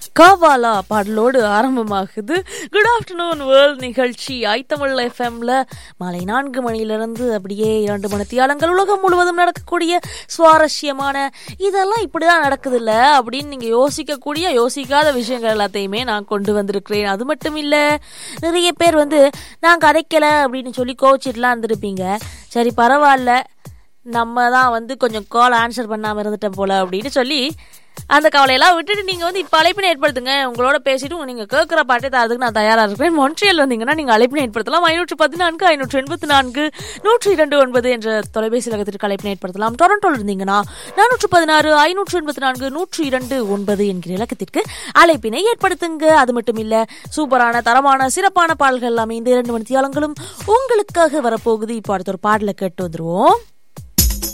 காவாலா பாடலோடு ஆரம்பமாகுது good afternoon world நிகழ்ச்சி ஐத்தமிழ் எஃப்எம்ல மாலை நான்கு மணியிலிருந்து அப்படியே இரண்டு மணித்தியாலங்கள் உலகம் முழுவதும் நடக்கக்கூடிய சுவாரஸ்யமான இதெல்லாம் இப்படிதான் நடக்குது இல்ல அப்படின்னு நீங்க யோசிக்கக்கூடிய யோசிக்காத விஷயங்கள் எல்லாத்தையுமே நான் கொண்டு வந்திருக்கிறேன் அது மட்டும் இல்ல நிறைய பேர் வந்து நான் கதைக்கல அப்படின்னு சொல்லி கோச்சிட்டுலாம் இருந்திருப்பீங்க சரி பரவாயில்ல நம்ம தான் வந்து கொஞ்சம் கால் ஆன்சர் பண்ணாமல் இருந்துட்டோம் போல அப்படின்னு சொல்லி அந்த கவலையெல்லாம் விட்டுட்டு நீங்கள் வந்து இப்போ அழைப்பினை ஏற்படுத்துங்க உங்களோட பேசிட்டு நீங்கள் கேட்குற பாட்டை தரதுக்கு நான் தயாராக இருக்கிறேன் மொன்ட்ரியல் வந்தீங்கன்னா நீங்கள் அழைப்பினை ஏற்படுத்தலாம் ஐநூற்று பதினான்கு ஐநூற்று எண்பத்தி நான்கு நூற்றி இரண்டு ஒன்பது என்ற தொலைபேசி இலக்கத்திற்கு அழைப்பினை ஏற்படுத்தலாம் டொரண்டோவில் இருந்தீங்கன்னா நானூற்று பதினாறு ஐநூற்று எண்பத்தி நான்கு நூற்றி இரண்டு ஒன்பது என்கிற இலக்கத்திற்கு அழைப்பினை ஏற்படுத்துங்க அது மட்டும் இல்ல சூப்பரான தரமான சிறப்பான பாடல்கள் எல்லாமே இந்த இரண்டு மணி தியாலங்களும் உங்களுக்காக வரப்போகுது இப்போ அடுத்த ஒரு பாடலை கேட்டு வந்துருவோம்